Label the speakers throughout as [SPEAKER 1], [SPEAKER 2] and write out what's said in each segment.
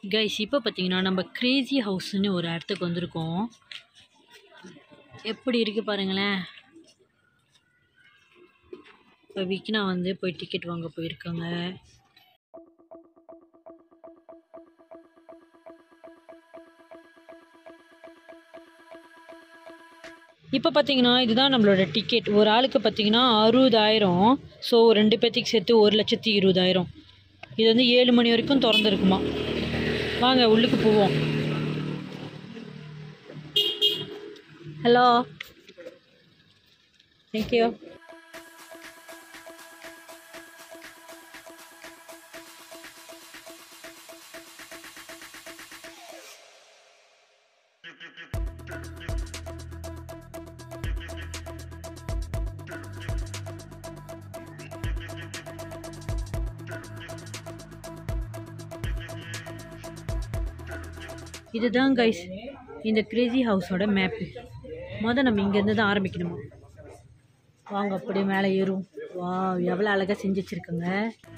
[SPEAKER 1] guys இப்போ பார்த்தீங்கன்னா நம்ம கிரேசி ஹவுஸ்னு ஒரு இடத்துக்கு வந்திருக்கோம் எப்படி இருக்கு பாருங்களேன் இப்போ விக்னா வந்து போய் டிக்கெட் வாங்க போயிருக்காங்க இப்போ பார்த்தீங்கன்னா இதுதான் நம்மளோட டிக்கெட் ஒரு ஆளுக்கு பார்த்தீங்கன்னா அறுபதாயிரம் ஸோ ரெண்டு பேர்த்துக்கு சேர்த்து ஒரு லட்சத்தி இருபதாயிரம் இது வந்து ஏழு மணி வரைக்கும் திறந்துருக்குமா வாங்க உள்ளுக்கு போவோம் ஹலோ தேங்க்யூ இதுதான் கைஸ் இந்த கிரேசி ஹவுஸோட மேப்பு மொதல் நம்ம இங்கேருந்து தான் ஆரம்பிக்கணுமா வாங்க அப்படியே மேலே ஏறும் வா எவ்வளோ அழகாக செஞ்சு வச்சுருக்கோங்க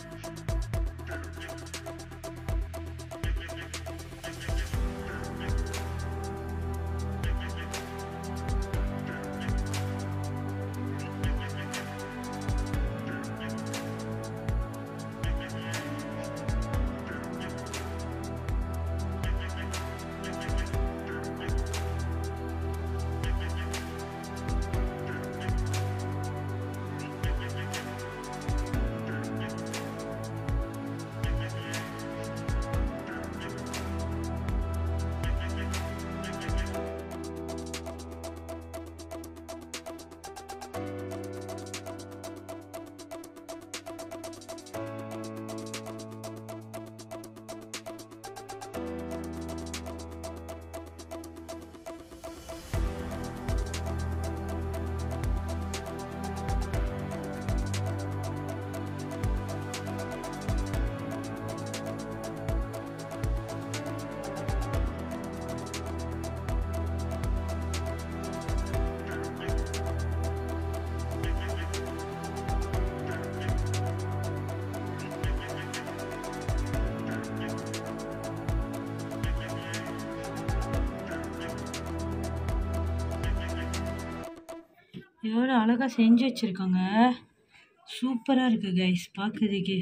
[SPEAKER 1] எவ்வளோ அழகாக செஞ்சு வச்சுருக்காங்க சூப்பராக இருக்குது கைஸ் பார்க்குறதுக்கே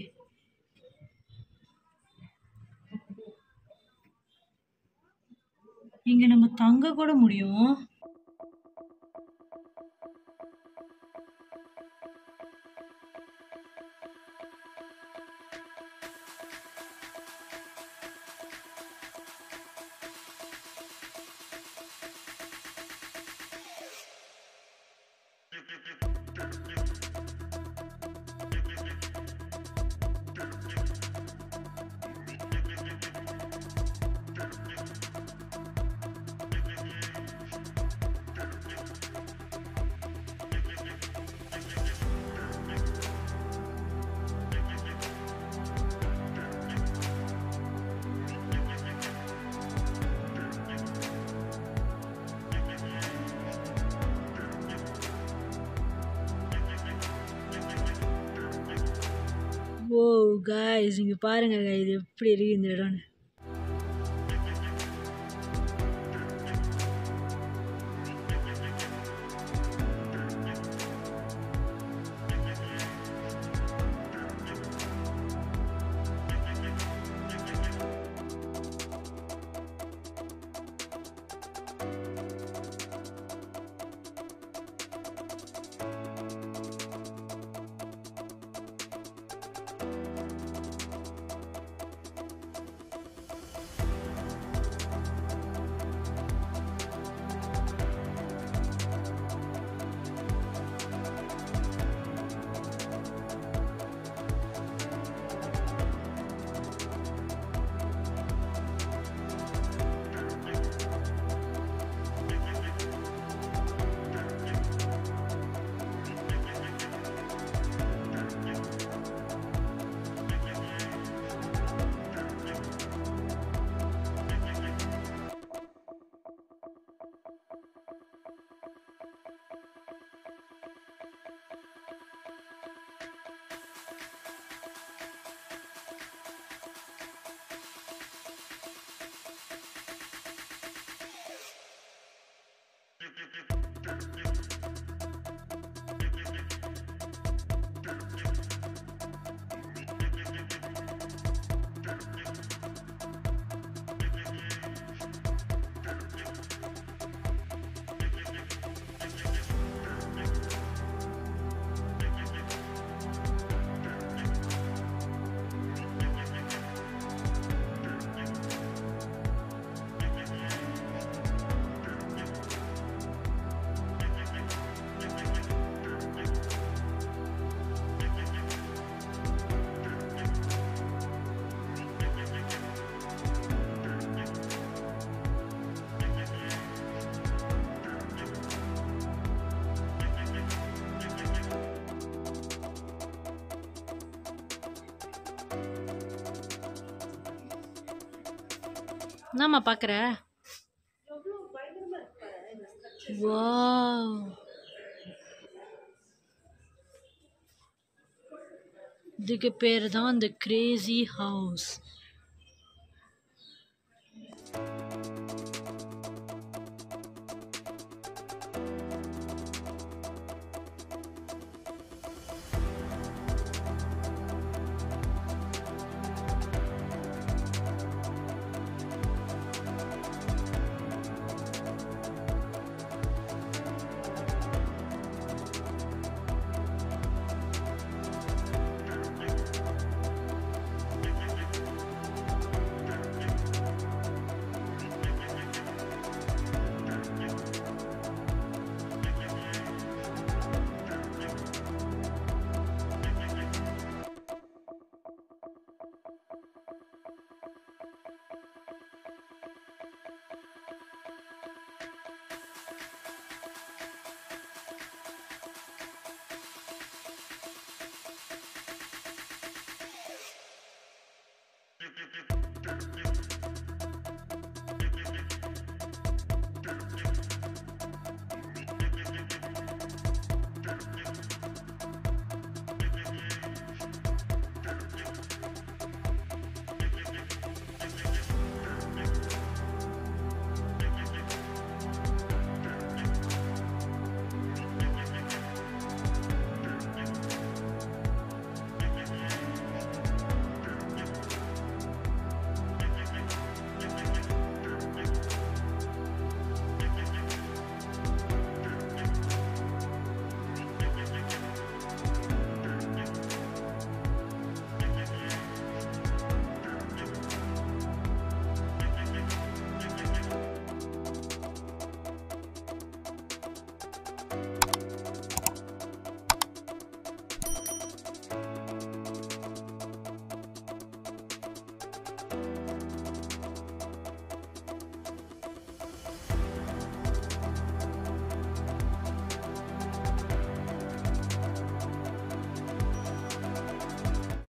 [SPEAKER 1] இங்கே நம்ம தங்க கூட முடியும் ஓ காய்ஸ் இங்கே பாருங்க guys எப்படி இருக்கு இந்த இடம்னு என்னம்மா பார்க்குற வாவ் இதுக்கு பேர் தான் இந்த கிரேசி ஹவுஸ்